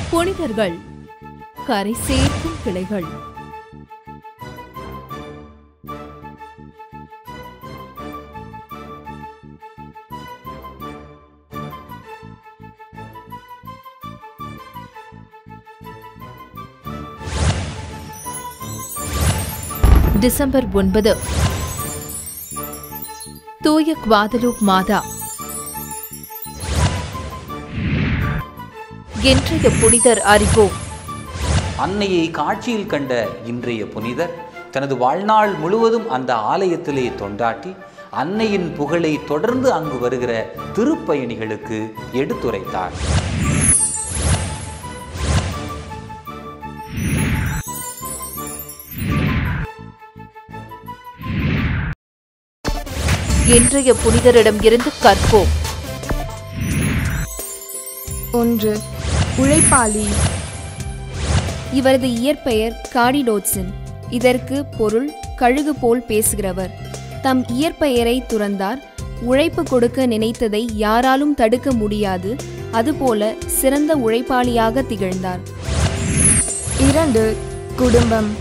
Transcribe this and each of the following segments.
புனிதர்கள் கரை சேர்க்கும் கிளைகள் டிசம்பர் ஒன்பது தூய குவாதலூப் மாதா இன்றைய புனிதர் அறிவோம் அன்னையை காட்சியில் கண்ட இன்றைய புனிதர் தனது வாழ்நாள் முழுவதும் அந்த ஆலயத்திலே தொண்டாட்டி அன்னையின் புகழை தொடர்ந்து அங்கு வருகிற திருப்பயணிகளுக்கு எடுத்துரைத்தார் இன்றைய புனிதரிடம் இருந்து கற்போம் ஒன்று உழைப்பாளி இவரது இயற்பெயர் காடிடோட்சன் இதற்கு பொருள் கழுகு போல் பேசுகிறவர் தம் இயற்பெயரை துறந்தார் உழைப்பு கொடுக்க நினைத்ததை யாராலும் தடுக்க முடியாது அதுபோல சிறந்த உழைப்பாளியாக திகழ்ந்தார் இரண்டு குடும்பம்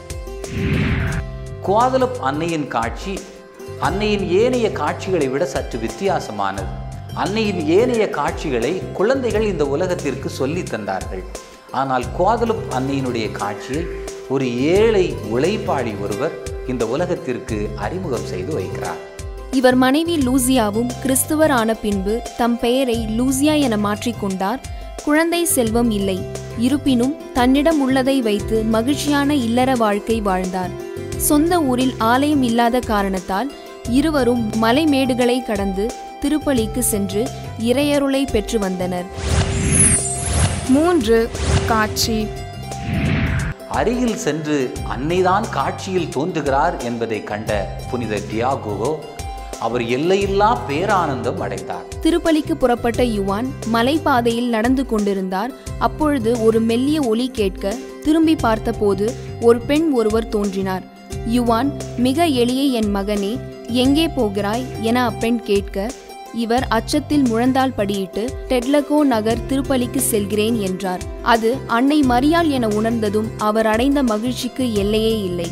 குவாதலப் அன்னையின் காட்சி அன்னையின் ஏனைய காட்சிகளை விட சற்று வித்தியாசமானது அன்னையின் ஏனைய காட்சிகளை குழந்தைகள் இந்த உலகத்திற்கு சொல்லித் தந்தார்கள் ஆனால் குவாதலப் அன்னையினுடைய காட்சியை ஒரு ஏழை உழைப்பாளி ஒருவர் இந்த உலகத்திற்கு அறிமுகம் செய்து வைக்கிறார் இவர் மனைவி லூசியாவும் கிறிஸ்துவர் ஆன பின்பு தம் பெயரை லூசியா என மாற்றிக்கொண்டார் குழந்தை செல்வம் இல்லை இருப்பினும் தன்னிடம் உள்ளதை வைத்து மகிழ்ச்சியான இல்லற வாழ்க்கை வாழ்ந்தார் சொந்த ஊரில் ஆலயம் இல்லாத காரணத்தால் இருவரும் மலைமேடுகளை கடந்து திருப்பலிக்கு சென்று இறையருளை பெற்று வந்தனர் மூன்று காட்சி அருகில் சென்று அன்னைதான் காட்சியில் தோன்றுகிறார் என்பதை கண்ட புனித டியாகோவோ அவர் எல்லையில்லா பேரானந்தம் அடைந்தார் திருப்பலிக்கு புறப்பட்ட யுவான் மலைப்பாதையில் நடந்து கொண்டிருந்தார் அப்பொழுது ஒரு மெல்லிய ஒலி கேட்க திரும்பி பார்த்தபோது ஒரு பெண் ஒருவர் தோன்றினார் யுவான் மிக எளிய என் மகனே எங்கே போகிறாய் என அப்பெண் கேட்க இவர் அச்சத்தில் முழந்தாள் படியிட்டு டெட்லகோ நகர் திருப்பலிக்கு செல்கிறேன் என்றார் அது அன்னை மரியாள் என உணர்ந்ததும் அவர் அடைந்த மகிழ்ச்சிக்கு எல்லையே இல்லை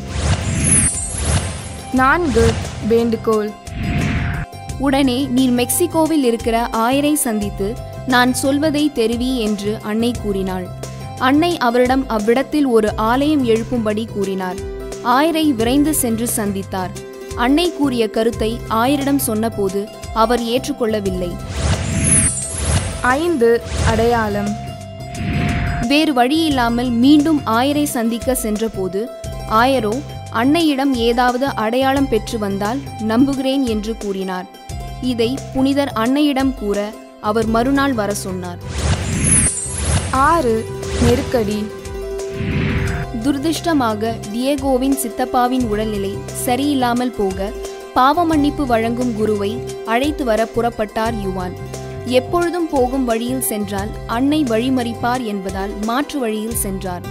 நான்கு வேண்டுகோள் உடனே நீர் மெக்சிகோவில் இருக்கிற ஆயரை சந்தித்து நான் சொல்வதை தெரிவி என்று அன்னை கூறினாள் அன்னை அவரிடம் அவ்விடத்தில் ஒரு ஆலயம் எழுப்பும்படி கூறினார் ஆயரை விரைந்து சென்று சந்தித்தார் அன்னை கூறிய கருத்தை ஆயரிடம் சொன்னபோது அவர் ஏற்றுக்கொள்ளவில்லை ஐந்து அடையாளம் வேறு வழியில்லாமல் மீண்டும் ஆயரை சந்திக்க சென்றபோது ஆயரோ அன்னையிடம் ஏதாவது அடையாளம் பெற்று வந்தால் நம்புகிறேன் என்று கூறினார் இதை புனிதர் அன்னையிடம் கூற அவர் மறுநாள் வர சொன்னார் ஆறு நெருக்கடி துரதிர்ஷ்டமாக டியேகோவின் சித்தப்பாவின் உடல்நிலை சரியில்லாமல் போக பாவ மன்னிப்பு வழங்கும் குருவை அழைத்து வர புறப்பட்டார் யுவான் எப்பொழுதும் போகும் வழியில் சென்றால் அன்னை வழிமறிப்பார் என்பதால் மாற்று வழியில் சென்றார்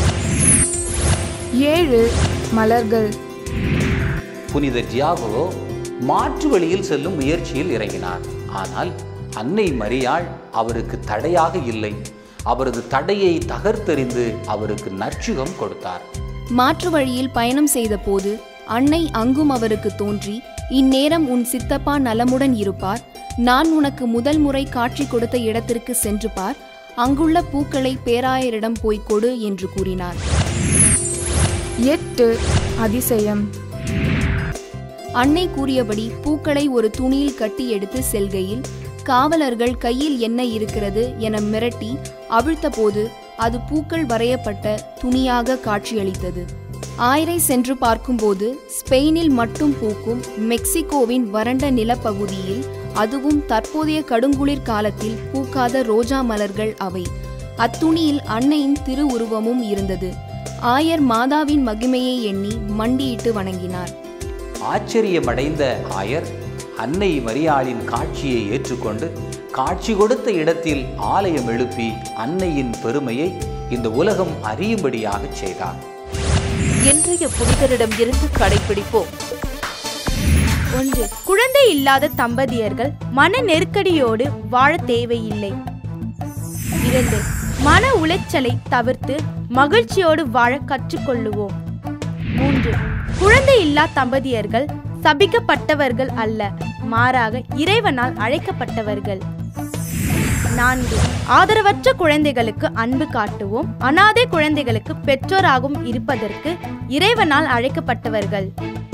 ஏழு மலர்கள் புனித டியாகோ மாற்று வழியில் செல்லும் முயற்சியில் இறங்கினார் ஆனால் அன்னை மரியாள் அவருக்கு தடையாக இல்லை அவரது தடையை தகர்த்தெறிந்து அவருக்கு நற்சுகம் கொடுத்தார் மாற்று வழியில் பயணம் செய்தபோது அன்னை அங்கும் அவருக்கு தோன்றி இந்நேரம் உன் சித்தப்பா நலமுடன் இருப்பார் நான் உனக்கு முதல் முறை காட்சி கொடுத்த இடத்திற்கு சென்று பார் அங்குள்ள பூக்களை பேராயரிடம் போய்க் கொடு என்று கூறினார் எட்டு அதிசயம் அன்னை கூறியபடி பூக்களை ஒரு துணியில் கட்டி எடுத்து செல்கையில் காவலர்கள் கையில் என்ன இருக்கிறது என மிரட்டி அவிழ்த்தபோது அது பூக்கள் வரையப்பட்ட துணியாக காட்சியளித்தது ஆயரை சென்று பார்க்கும்போது ஸ்பெயினில் மட்டும் பூக்கும் மெக்சிகோவின் வறண்ட நிலப்பகுதியில் அதுவும் தற்போதைய கடுங்குளிர் காலத்தில் பூக்காத ரோஜா மலர்கள் அவை அத்துணியில் அன்னையின் திருவுருவமும் இருந்தது ஆயர் மாதாவின் மகிமையை எண்ணி மண்டியிட்டு வணங்கினார் ஆச்சரியமடைந்த ஆயர் அன்னை மரியாளின் காட்சியை ஏற்றுக்கொண்டு காட்சி கொடுத்த இடத்தில் ஆலயம் எழுப்பி அன்னையின் பெருமையை இந்த உலகம் அறியும்படியாகச் செய்தார் இன்றைய புனிதரிடம் இருந்து கடைபிடிப்போம் ஒன்று குழந்தை இல்லாத தம்பதியர்கள் மன நெருக்கடியோடு வாழ தேவையில்லை இரண்டு மன உளைச்சலை தவிர்த்து மகிழ்ச்சியோடு வாழ கற்றுக்கொள்ளுவோம் மூன்று குழந்தை இல்லா தம்பதியர்கள் சபிக்கப்பட்டவர்கள் அல்ல மாறாக இறைவனால் அழைக்கப்பட்டவர்கள் நான்கு ஆதரவற்ற குழந்தைகளுக்கு அன்பு காட்டுவோம் அனாதை குழந்தைகளுக்கு பெற்றோராகவும் இருப்பதற்கு இறைவனால் அழைக்கப்பட்டவர்கள்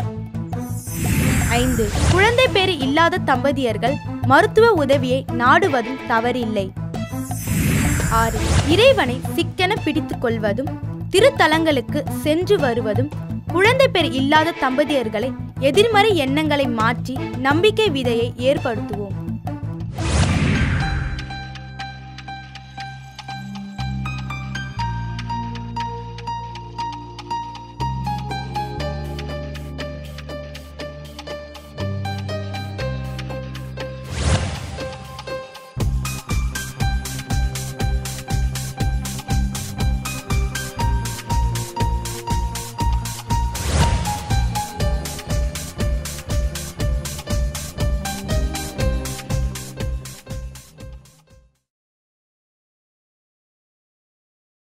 ஐந்து குழந்தை பேறு இல்லாத தம்பதியர்கள் மருத்துவ உதவியை நாடுவதும் தவறில்லை ஆறு இறைவனை சிக்கென பிடித்துக் கொள்வதும் திருத்தலங்களுக்கு சென்று வருவதும் குழந்தை பேர் இல்லாத தம்பதியர்களை எதிர்மறை எண்ணங்களை மாற்றி நம்பிக்கை விதையை ஏற்படுத்துவோம்